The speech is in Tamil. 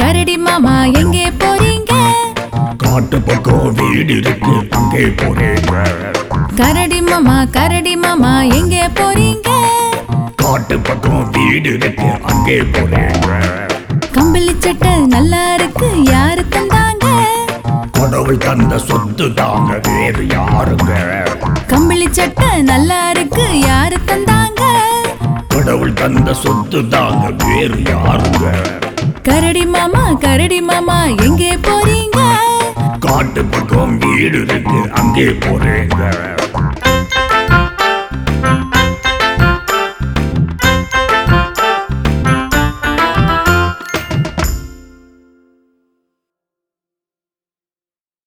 கரடி மாமா எங்கே போறீங்க காட்டு பக்கம் வீடு இருக்கு அங்கே போறேங்க கரடி மாமா கரடி மாமா எங்கே போறீங்க காட்டு பக்கம் வீடு இருக்கு அங்கே போறேங்க கம்பளி சட்டை நல்லா இருக்கு யாரு தந்தாங்க கடவுள் தந்த சொத்து தாங்க வேறு யாருங்க கம்பளி சட்டை நல்லா இருக்கு யாரு தந்தாங்க கடவுள் தந்த சொத்து தாங்க வேறு யாருங்க கரடி மாமா கரடி மாமா எங்கே போறீங்க காட்டு பக்கம் வீடு இருக்கு அங்கே போறேங்க